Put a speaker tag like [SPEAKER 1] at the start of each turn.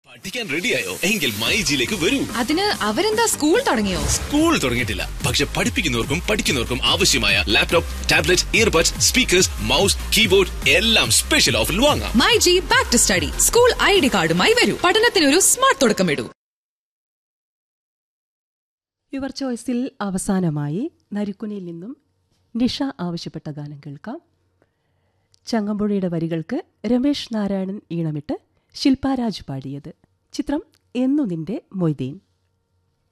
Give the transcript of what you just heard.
[SPEAKER 1] പഠിക്കാൻ റെഡിയായോ എങ്കിൽ മൈജിയിലേക്ക് വരൂ
[SPEAKER 2] അതിന് അവരെന്താ സ്കൂൾ തുടങ്ങിയോ
[SPEAKER 1] സ്കൂൾ തുടങ്ങിയിട്ടില്ല പക്ഷെ പഠിപ്പിക്കുന്നവർക്കും പഠിക്കുന്നവർക്കും ആവശ്യമായ laptop tablet earbuds speakers mouse keyboard എല്ലാം സ്പെഷ്യൽ ഓഫറിൽ വാങ്ങാം
[SPEAKER 2] my G back to study school I D കാർഡുമായി വരൂ പഠനത്തിനൊരു സ്മാർട്ട് തുടക്കമിടൂ
[SPEAKER 3] യുവർ ചോയ്സിൽ അവസാനമായി നരുക്കുനിയിൽ നിന്നും നിഷ ആവശ്യപ്പെട്ട ഗാനം കേൾക്കാം ചങ്ങമ്പുഴയുടെ വരികൾക്ക് രമേശ് നാരായണൻ ഈണമിട്ട് ശില്പാരാജ് പാടിയത് ചിത്രം എന്നു നിന്റെ മൊയ്തീൻ